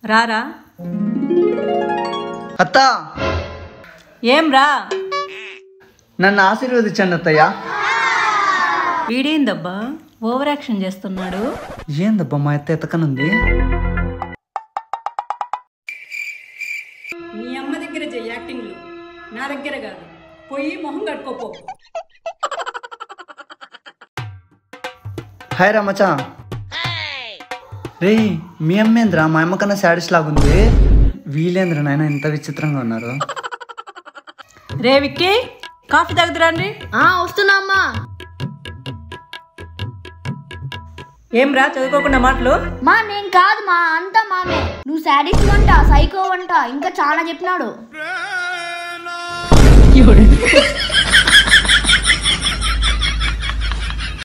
రారా అత్త ఏం రా నన్ను ఆశీర్వదించండి అత్తయ్య వీడేందబ్బా ఓవర్ యాక్షన్ చేస్తున్నాడు ఏందబ్బా మా అత్త ఎతకనుంది మీ అమ్మ దగ్గర చెయ్యి యాక్టింగ్లు నా దగ్గర కాదు పోయి మొహం కట్టుకోపో హాయ్ రామచా రే మీ అమ్మేంద్రా మా అమ్మ కన్నా శాడిస్ట్ లాగుంది వీలేంద్ర నాయన ఎంత విచిత్రంగా ఉన్నారు రే విక్కీ కాఫీ తాగుతురండి ఆ వస్తున్నా అమ్మా ఏం రా చదువుకోకుండా మాటలు మా నేను కాదు మా అంతా మామే నువ్వు శాడిస్ట్ వంట సైకో వంట ఇంకా చాలా చెప్పినాడు